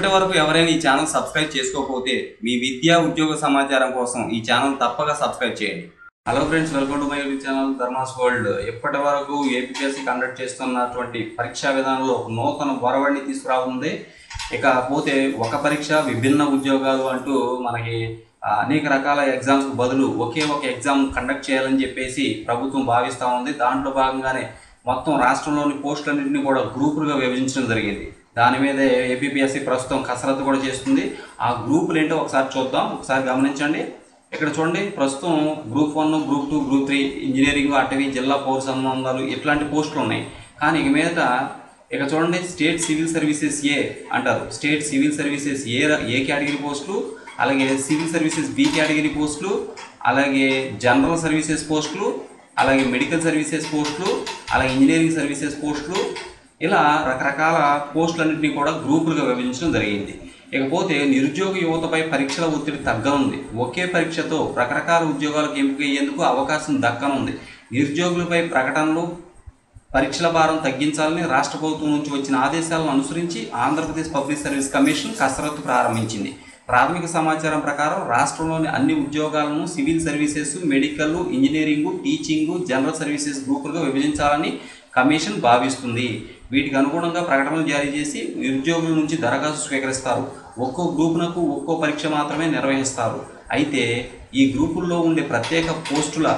ఇప్పటి వరకు ఎవరైనా ఈ ఛానల్ సబ్స్క్రైబ్ చేసుకోకపోతే మీ విద్యా ఉద్యోగ సమాచారం కోసం ఈ ఛానల్ తప్పక సబ్స్క్రైబ్ చేయండి hello friends welcome to my YouTube channel Dharmas world ఇప్పటి వరకు ఏపీఎస్సీ కండక్ట్ చేస్తున్నటువంటి పరీక్షా విధానంలో ఒక నూతన వరవడిని తీసుకురానుంది ఇకపోతే ఒక పరీక్ష విభిన్న ఉద్యోగాలు అంటూ మనకి ఆ, అనేక రకాల ఎగ్జామ్స్ బదులు ఒకే ఒక ఎగ్జామ్ కండక్ట్ చేయాలని చెప్పేసి ప్రభుత్వం భావిస్తూ ఉంది దాంట్లో భాగంగానే మొత్తం రాష్ట్రంలోని పోస్టులన్నింటినీ కూడా గ్రూపులుగా విభజించడం జరిగింది దాని మీద ఏపీఎస్సీ ప్రస్తుతం కసరత్తు కూడా చేస్తుంది ఆ గ్రూపులు ఏంటో ఒకసారి చూద్దాం ఒకసారి గమనించండి ఇక్కడ చూడండి ప్రస్తుతం group one group two group three engineering అటవీ జిల్లా పౌర సంబంధాలు ఇట్లాంటి పోస్టులు ఉన్నాయి కానీ ఇక మీద ఇక చూడండి స్టేట్ సివిల్ సర్వీసెస్ ఏ అంటారు స్టేట్ సివిల్ సర్వీసెస్ ఏ ర- ఏ కేటగిరీ పోస్టులు అలాగే సివిల్ సర్వీసెస్ బి కేటగిరీ పోస్టులు అలాగే జనరల్ సర్వీసెస్ పోస్టులు అలాగే మెడికల్ సర్వీసెస్ పోస్టులు అలాగే ఇంజనీరింగ్ సర్వీసెస్ పోస్టులు ఇలా రకరకాల పోస్టులన్నింటినీ కూడా గ్రూపులుగా విభజించడం జరిగింది ఇకపోతే నిరుద్యోగ యువతపై పరీక్షల ఒత్తిడి తగ్గనుంది ఒకే పరీక్షతో రకరకాల ఉద్యోగాలకు ఎంపిక అయ్యేందుకు అవకాశం దక్కనుంది నిరుద్యోగులపై ప్రకటనలు పరీక్షల భారం తగ్గించాలని రాష్ట్ర ప్రభుత్వం నుంచి వచ్చిన ఆదేశాలను అనుసరించి ఆంధ్రప్రదేశ్ పబ్లిక్ సర్వీస్ కమిషన్ కసరత్తు ప్రారంభించింది ప్రాథమిక సమాచారం ప్రకారం రాష్ట్రంలోని అన్ని ఉద్యోగాలను civil services medical engineering teaching general services గ్రూపులుగా విభజించాలని కమిషన్ భావిస్తుంది వీటికి అనుగుణంగా ప్రకటనలు జారీ చేసి నిరుద్యోగుల నుంచి దరఖాస్తు స్వీకరిస్తారు ఒక్కో గ్రూపునకు ఒక్కో పరీక్ష మాత్రమే నిర్వహిస్తారు అయితే ఈ గ్రూపుల్లో ఉండే ప్రత్యేక పోస్టుల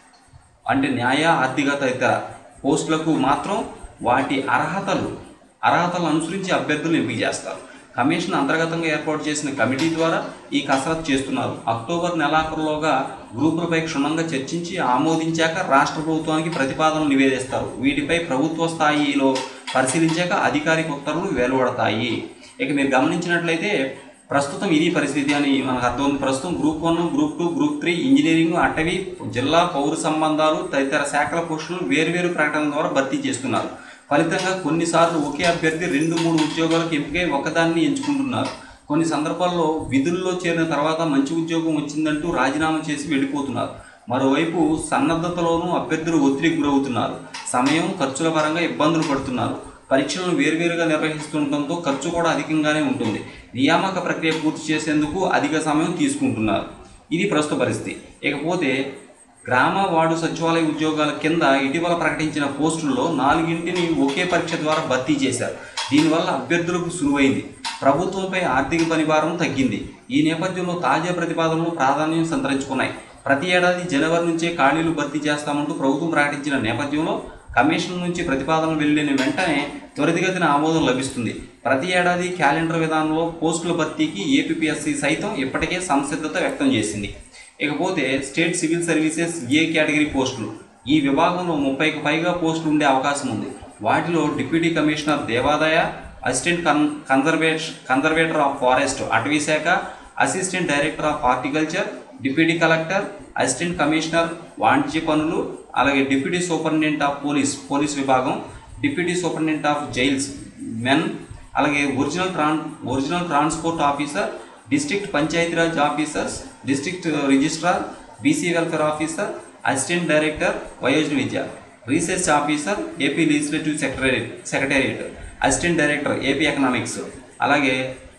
అంటే న్యాయ ఆర్థిక తదితర పోస్టులకు మాత్రం వాటి అర్హతలు అర్హతలు అనుసరించి అభ్యర్థులు ఎంపిక చేస్తారు కమిషన్ అంతర్గతంగా ఏర్పాటు చేసిన కమిటీ ద్వారా ఈ కసరత్తు చేస్తున్నారు అక్టోబర్ నెలాఖరులోగా గ్రూపులపై క్షుణ్ణంగా చర్చించి ఆమోదించాక రాష్ట్ర ప్రభుత్వానికి ప్రతిపాదనలు నివేదిస్తారు వీటిపై ప్రభుత్వ స్థాయిలో పరిశీలించాక అధికారిక ఉత్తర్వులు వెలువడతాయి ఇక మీరు గమనించినట్లయితే ప్రస్తుతం ఇది పరిస్థితి అని మనకు అర్థమవుతుంది ప్రస్తుతం group one group two group three engineering అటవీ జిల్లా పౌర సంబంధాలు తదితర శాఖల పోస్టులను వేరువేరు ప్రకటనల ద్వారా భర్తీ చేస్తున్నారు ఫలితంగా కొన్నిసార్లు ఒకే అభ్యర్థి రెండు మూడు ఉద్యోగాలకు ఎంపికై ఒకదాన్ని ఎంచుకుంటున్నారు కొన్ని సందర్భాల్లో విధుల్లో చేరిన తర్వాత మంచి ఉద్యోగం వచ్చిందంటూ రాజీనామా చేసి వెళ్ళిపోతున్నారు మరోవైపు సన్నద్ధతలోనూ అభ్యర్థులు ఒత్తిడికి గురవుతున్నారు సమయం ఖర్చుల పరంగా ఇబ్బందులు పడుతున్నారు పరీక్షలను వేరువేరుగా నిర్వహిస్తుండటంతో ఖర్చు కూడా అధికంగానే ఉంటుంది నియామక ప్రక్రియ పూర్తి చేసేందుకు అధిక సమయం తీసుకుంటున్నారు ఇది ప్రస్తుత పరిస్థితి ఇకపోతే గ్రామ వార్డు సచివాలయ ఉద్యోగాల కింద ఇటీవల ప్రకటించిన పోస్టుల్లో నాలుగింటిని ఒకే పరీక్ష ద్వారా భర్తీ చేశారు దీనివల్ల అభ్యర్థులకు సులువైంది ప్రభుత్వంపై ఆర్థిక పనిభారం తగ్గింది ఈ నేపథ్యంలో తాజా ప్రతిపాదనలు ప్రాధాన్యం సంతరించుకున్నాయి ప్రతి ఏడాది జనవరి నుంచే ఖాళీలు భర్తీ చేస్తామంటూ ప్రభుత్వం ప్రకటించిన నేపథ్యంలో కమిషన్ నుంచి ప్రతిపాదనలు వెళ్ళిన వెంటనే త్వరితగతిన ఆమోదం లభిస్తుంది ప్రతి ఏడాది క్యాలెండర్ విధానంలో పోస్టుల భర్తీకి ఏపీఎస్సి సైతం ఇప్పటికే సంసిద్ధత వ్యక్తం చేసింది ఇకపోతే state civil services A category పోస్టులు ఈ విభాగంలో ముప్పైకి పైగా పోస్టులు ఉండే అవకాశం ఉంది వాటిలో డిప్యూటీ కమిషనర్ దేవాదాయ అసిస్టెంట్ కన్ కన్జర్వేషన్ కన్జర్వేటర్ ఆఫ్ ఫారెస్ట్ అటవీ శాఖ assistant director of horticulture deputy collector assistant commissioner వాణిజ్య పనులు అలాగే deputy superintendent of police police విభాగం deputy superintendent of jails men అలాగే original Tron original transport officer district Panchayati Raj officers district registrar BC welfare officer assistant director వయోజన విద్య research officer AP legislative secretary secretariat assistant director AP economics అలాగే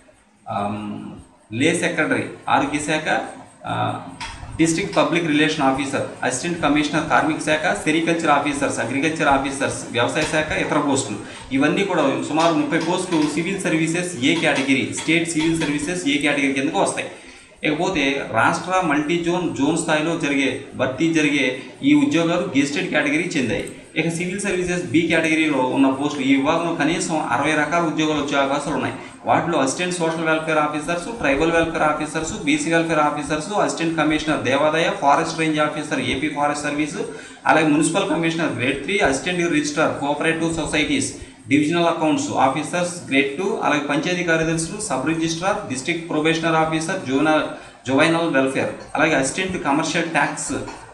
ఆమ్, లే secretary ఆరోగ్య శాఖ uh, district public relation officer assistant commissioner కార్మిక శాఖ sericulture officers agriculture officers వ్యవసాయ శాఖ ఇతర పోస్టులు ఇవన్నీ కూడా సుమారు ముప్పై పోస్టులు civil services A category state civil services A category కిందకు వస్తాయి ఇకపోతే రాష్ట్ర మల్టీ జోన్ జోన్ స్థాయిలో జరిగే భర్తీ జరిగే ఈ ఉద్యోగాలు గెస్టెడ్ కేటగిరీ చెందాయి ఇక సివిల్ సర్వీసెస్ బి కేటగిరీలో ఉన్న పోస్టులు ఈ విభాగంలో కనీసం అరవై రకాల ఉద్యోగాలు వచ్చే అవకాశాలు ఉన్నాయి వాటిలో assistant social welfare officers tribal welfare officers BC welfare officers assistant commissioner దేవాదాయ forest range officer AP forest service అలాగే municipal commissioner grade three assistant registrar cooperative societies divisional accounts officers grade two అలాగే పంచాయతీ కార్యదర్శులు sub registrar district probationer officer zonal juvenile welfare అలాగే assistant commercial tax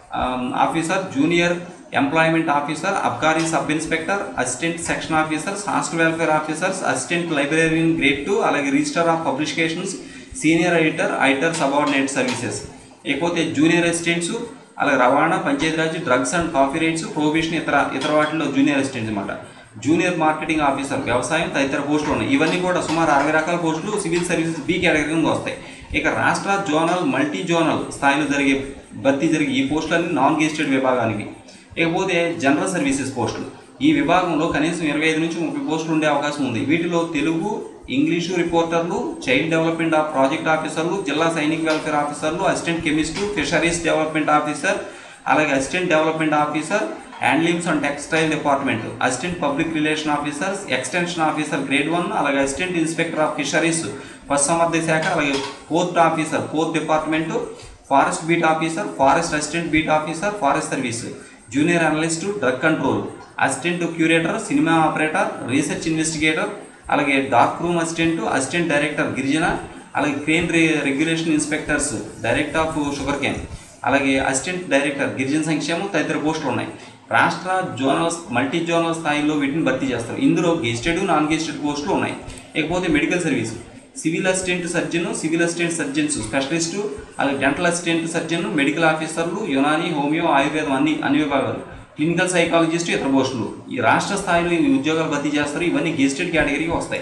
officer junior employment officer అబ్కారీ sub inspector assistant section officers hostel welfare officers assistant librarian grade two అలాగే register of publications senior editor iter subordinate services ఇకపోతే junior assistants అలాగే రవాణా Panchayati Raj drugs and coffee rates prohibition ఇతర ఇతర వాటిలో junior assistants అనమాట junior marketing officer వ్యవసాయం తదితర పోస్టులు ఉన్నాయి ఇవన్నీ కూడా సుమారు అరవై రకాల పోస్టులు సివిల్ సర్వీసెస్ బి కేటగిరీ కింద వస్తాయి ఇక రాష్ట్ర జోనల్ మల్టీ జోనల్ స్థాయిలో జరిగే భర్తీ జరిగే ఈ పోస్టులన్నీ నాన్ గెజిటెడ్ విభాగానికి ఇకపోతే జనరల్ సర్వీసెస్ పోస్టులు ఈ విభాగంలో కనీసం ఇరవై ఐదు నుంచి ముప్పై పోస్టులు ఉండే అవకాశం ఉంది వీటిలో తెలుగు ఇంగ్లీషు రిపోర్టర్లు చైల్డ్ డెవలప్మెంట్ ఆఫ్ ప్రాజెక్ట్ ఆఫీసర్లు జిల్లా సైనిక్ వెల్ఫేర్ ఆఫీసర్లు assistant chemist fisheries development officer అలాగే assistant development officer handlings and textile department assistant public relation officers extension officer grade one అలాగే అసిస్టెంట్ ఇన్స్పెక్టర్ ఆఫ్ ఫిషరీస్ పశుసంవర్ధక శాఖ అలాగే port officer port department forest beat officer forest assistant beat officer forest service junior analyst drug control assistant curator cinema operator research investigator అలాగే dark room assistant assistant director గిరిజన అలాగే crane regulation inspectors director of sugar cane అలాగే assistant director గిరిజన సంక్షేమం తదితర పోస్టులు ఉన్నాయి రాష్ట్ర జోనల్ మల్టీ జోనల్ స్థాయిలో వీటిని భర్తీ చేస్తారు ఇందులో గెజిటెడ్ నాన్ గెజిటెడ్ పోస్టులు ఉన్నాయి ఇకపోతే medical service civil assistant surgeon civil assistant surgeons specialist అలాగే డెంటల్ అసిస్టెంట్ సర్జన్ మెడికల్ ఆఫీసర్లు యునాని హోమియో ఆయుర్వేదం అన్ని అన్ని విభాగాలు క్లినికల్ సైకాలజిస్ట్ ఇతర పోస్టులు ఈ రాష్ట్ర స్థాయిలో ఈ ఉద్యోగాలు భర్తీ చేస్తారు ఇవన్నీ గెజిటెడ్ కేటగిరీకి వస్తాయి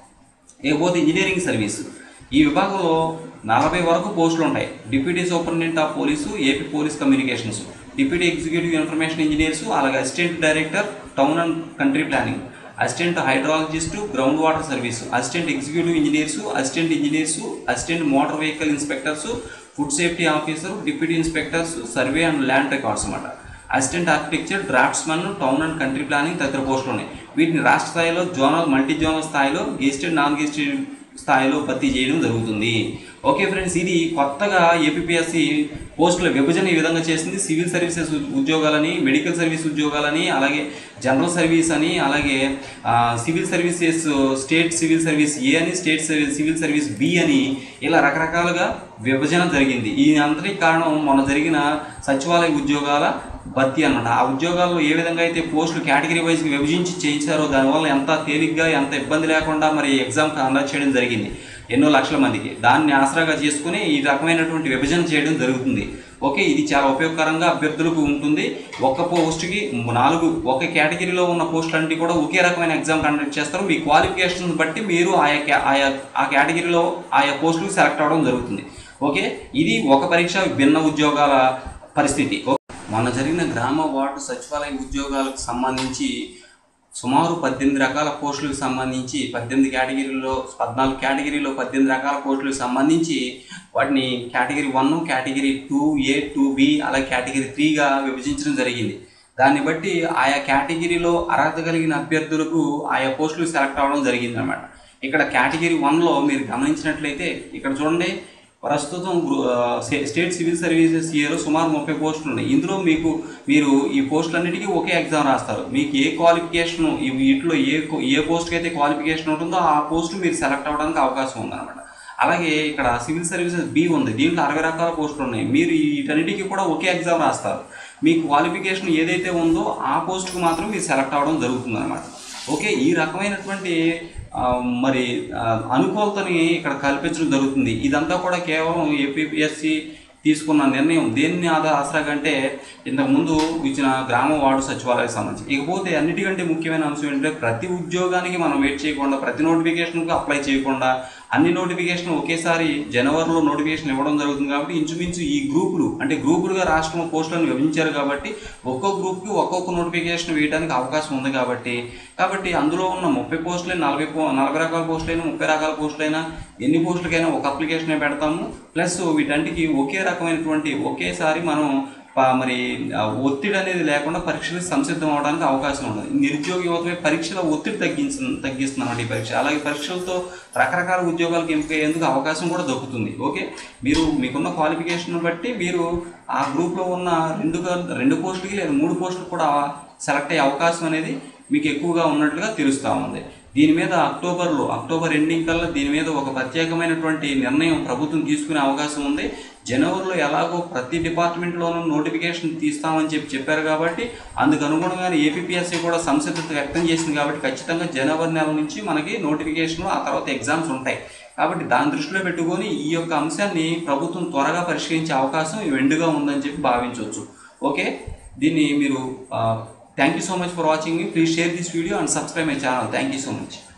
ఇకపోతే ఇంజనీరింగ్ సర్వీస్ ఈ విభాగంలో నలభై వరకు పోస్టులు ఉంటాయి deputy superintendent of police AP police communications deputy executive information engineers అలాగే assistant director town and country planning assistant hydrologist ground water service assistant executive engineers assistant engineers assistant motor vehicle inspectors food safety officer deputy inspectors survey and land records అన్నమాట assistant architecture draftsman town and country planning తదితర పోస్టులు ఉన్నాయి వీటిని రాష్ట్ర స్థాయిలో zonal multi zonal స్థాయిలో గెస్టెడ్ non గెస్టెడ్ స్థాయిలో భర్తీ చేయడం జరుగుతుంది ఓకే ఫ్రెండ్స్ ఇది కొత్తగా ఏపీఎస్సి పోస్టుల విభజన ఈ విధంగా చేసింది సివిల్ సర్వీసెస్ ఉద్యోగాలని మెడికల్ సర్వీస్ ఉద్యోగాలని అలాగే జనరల్ సర్వీస్ అని అలాగే uh, civil services state civil service A అని state civil civil service B అని ఇలా రకరకాలుగా విభజన జరిగింది ఈ అంతటికి కారణం మొన్న జరిగిన సచివాలయ ఉద్యోగాల భర్తీ అన్నమాట ఆ ఉద్యోగాల్లో ఏ విధంగా అయితే పోస్టులు కేటగిరీ వైజ్గా విభజించి చేయించారో దానివల్ల ఎంత తేలిగ్గా ఎంత ఇబ్బంది లేకుండా మరి ఎగ్జామ్ కండక్ట్ చేయడం జరిగింది ఎన్నో లక్షల మందికి దాన్ని ఆసరాగా చేసుకుని ఈ రకమైనటువంటి విభజన చేయడం జరుగుతుంది ఓకే ఇది చాలా ఉపయోగకరంగా అభ్యర్థులకు ఉంటుంది ఒక్క పోస్ట్కి నాలుగు ఒక కేటగిరీలో ఉన్న పోస్టులన్నీ కూడా ఒకే రకమైన ఎగ్జామ్ కండక్ట్ చేస్తారు మీ క్వాలిఫికేషన్ బట్టి మీరు ఆయా కే- ఆయా ఆ కేటగిరీలో ఆయా పోస్టులకు సెలెక్ట్ అవ్వడం జరుగుతుంది ఓకే ఇది ఒక పరీక్ష భిన్న ఉద్యోగాల పరిస్థితి ఓ- మొన్న జరిగిన గ్రామ వార్డు సచివాలయ ఉద్యోగాలకు సంబంధించి సుమారు పద్దెనిమిది రకాల పోస్టులకు సంబంధించి పద్దెనిమిది కేటగిరీలో పద్నాలుగు కేటగిరీలో పద్దెనిమిది రకాల పోస్టులకు సంబంధించి వాటిని category one category two A two B అలాగే కేటగిరీ త్రీగా విభజించడం జరిగింది దాన్ని బట్టి ఆయా కేటగిరీలో అర్హత కలిగిన అభ్యర్థులకు ఆయా పోస్టులు సెలెక్ట్ అవ్వడం జరిగింది అనమాట ఇక్కడ కేటగిరీ వన్లో మీరు గమనించినట్లయితే ఇక్కడ చూడండి ప్రస్తుతం group- uh, state- state civil services year సుమారు ముప్పై పోస్టులు ఉన్నాయి ఇందులో మీకు మీరు ఈ పోస్టులన్నిటికీ ఒకే ఎగ్జామ్ రాస్తారు మీకు ఏ క్వాలిఫికేషన్ వీటిలో ఏ కో- ఏ పోస్ట్కి అయితే క్వాలిఫికేషన్ ఉంటుందో ఆ పోస్ట్ మీరు సెలెక్ట్ అవ్వడానికి అవకాశం ఉందన్నమాట అలాగే ఇక్కడ సివిల్ సర్వీసెస్ బి ఉంది దీంట్లో అరవై రకాల పోస్టులు ఉన్నాయి మీరు వీటన్నిటికీ కూడా ఒకే ఎగ్జామ్ రాస్తారు మీ క్వాలిఫికేషన్ ఏదైతే ఉందో ఆ పోస్ట్కి మాత్రం మీరు సెలెక్ట్ అవ్వడం జరుగుతుంది అనమాట ఓకే ఈ రకమైనటువంటి ఆ, మరి ఆ, అనుకూలతని ఇక్కడ కల్పించడం జరుగుతుంది ఇదంతా కూడా కేవలం ఏపీఎస్సి తీసుకున్న నిర్ణయం దేన్ని ఆదా ఆసరాగా అంటే ఇంతకుముందు ఇచ్చిన గ్రామ వార్డు సచివాలయానికి సంబంధించి ఇకపోతే అన్నిటికంటే ముఖ్యమైన అంశం ఏంటంటే ప్రతి ఉద్యోగానికి మనం వెయిట్ చేయకుండా ప్రతి నోటిఫికేషన్కి అప్లై చేయకుండా అన్ని నోటిఫికేషన్ ఒకేసారి జనవరిలో నోటిఫికేషన్ ఇవ్వడం జరుగుతుంది కాబట్టి ఇంచుమించు ఈ గ్రూపులు అంటే గ్రూపులుగా రాష్ట్రం పోస్టులను విభజించారు కాబట్టి ఒక్కో గ్రూప్కి ఒక్కొక్క నోటిఫికేషన్ వేయడానికి అవకాశం ఉంది కాబట్టి కాబట్టి అందులో ఉన్న ముప్పై పోస్టులైనా నలభై పో నలభై రకాల పోస్టులైనా ముప్పై రకాల పోస్టులైనా ఎన్ని పోస్టులకైనా ఒక అప్లికేషనే పెడతాము ప్లస్ వీటన్నిటికి ఒకే రకమైనటువంటి ఒకేసారి మనం ప- మరి ఆ ఒత్తిడి అనేది లేకుండా పరీక్షలకు సంసిద్ధం అవడానికి అవకాశం ఉంది నిరుద్యోగ యువతపై పరీక్షల ఒత్తిడి తగ్గించ తగ్గిస్తున్నామండి ఈ పరీక్ష అలాగే పరీక్షలతో రకరకాల ఉద్యోగాలకు ఎంపికయ్యేందుకు అవకాశం కూడా దక్కుతుంది ఓకే మీరు మీకున్న క్వాలిఫికేషన్ బట్టి మీరు ఆ గ్రూప్లో ఉన్న రెండు గా- రెండు పోస్టులకి లేదా మూడు పోస్టులకు కూడా సెలెక్ట్ అయ్యే అవకాశం అనేది మీకు ఎక్కువగా ఉన్నట్లుగా తెలుస్తూ ఉంది దీని మీద అక్టోబర్లో అక్టోబర్ ఎండింగ్ కల్లా దీని మీద ఒక ప్రత్యేకమైనటువంటి నిర్ణయం ప్రభుత్వం తీసుకునే అవకాశం ఉంది జనవరిలో ఎలాగో ప్రతి డిపార్ట్మెంట్లోనూ నోటిఫికేషన్ తీస్తామని చెప్పి చెప్పారు కాబట్టి అందుకు అనుగుణంగానే ఏపీఎస్సీ కూడా సంసిద్ధత వ్యక్తం చేసింది కాబట్టి ఖచ్చితంగా జనవరి నెల నుంచి మనకి నోటిఫికేషన్ ఆ తర్వాత ఎగ్జామ్స్ ఉంటాయి కాబట్టి దాని దృష్టిలో పెట్టుకొని ఈ యొక్క అంశాన్ని ప్రభుత్వం త్వరగా పరిష్కరించే అవకాశం వెండుగా ఉందని చెప్పి భావించవచ్చు ఓకే దీన్ని మీరు uh, thank you so much for watching మీ please share this video and subscribe my channel thank you so much